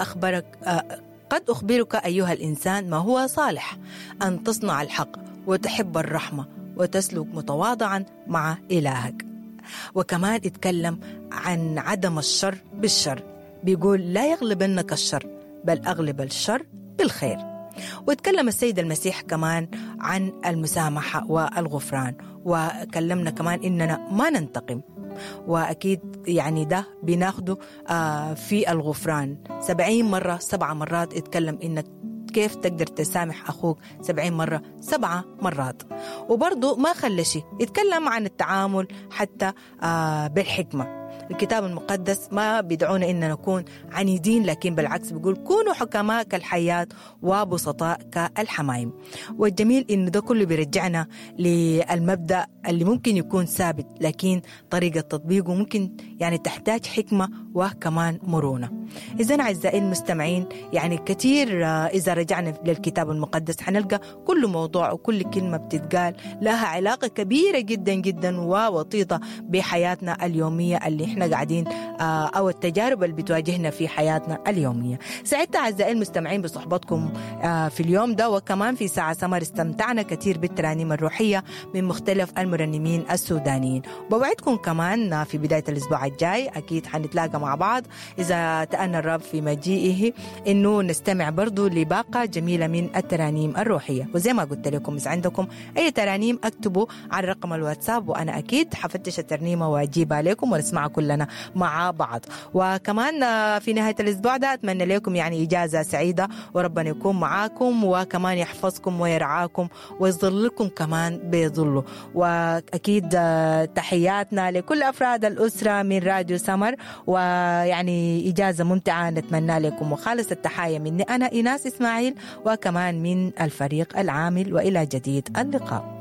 أخبرك آه قد أخبرك أيها الإنسان ما هو صالح أن تصنع الحق وتحب الرحمة وتسلك متواضعا مع إلهك وكمان يتكلم عن عدم الشر بالشر بيقول لا يغلبنك الشر بل أغلب الشر بالخير وتكلم السيد المسيح كمان عن المسامحة والغفران وكلمنا كمان إننا ما ننتقم وأكيد يعني ده بناخده آه في الغفران سبعين مرة سبع مرات يتكلم إنك كيف تقدر تسامح أخوك سبعين مرة سبعة مرات وبرضه ما خلى شيء يتكلم عن التعامل حتى آه بالحكمة الكتاب المقدس ما بيدعونا إن نكون عنيدين لكن بالعكس بيقول كونوا حكماء كالحياة وبسطاء كالحمايم والجميل إنه ده كله بيرجعنا للمبدأ اللي ممكن يكون ثابت لكن طريقة تطبيقه ممكن يعني تحتاج حكمة وكمان مرونة إذا أعزائي المستمعين يعني كثير إذا رجعنا للكتاب المقدس حنلقى كل موضوع وكل كلمة بتتقال لها علاقة كبيرة جدا جدا ووطيدة بحياتنا اليومية اللي احنا قاعدين او التجارب اللي بتواجهنا في حياتنا اليوميه. سعدت اعزائي المستمعين بصحبتكم في اليوم ده وكمان في ساعه سمر استمتعنا كثير بالترانيم الروحيه من مختلف المرنمين السودانيين. وبوعدكم كمان في بدايه الاسبوع الجاي اكيد حنتلاقى مع بعض اذا تأنى الرب في مجيئه انه نستمع برضو لباقه جميله من الترانيم الروحيه وزي ما قلت لكم اذا عندكم اي ترانيم اكتبوا على رقم الواتساب وانا اكيد حفتش الترنيمه واجيبها لكم ونسمعها كلنا مع بعض وكمان في نهاية الأسبوع ده أتمنى لكم يعني إجازة سعيدة وربنا يكون معاكم وكمان يحفظكم ويرعاكم ويظلكم كمان بظله وأكيد تحياتنا لكل أفراد الأسرة من راديو سمر ويعني إجازة ممتعة نتمنى لكم وخالص التحايا مني أنا إيناس إسماعيل وكمان من الفريق العامل وإلى جديد اللقاء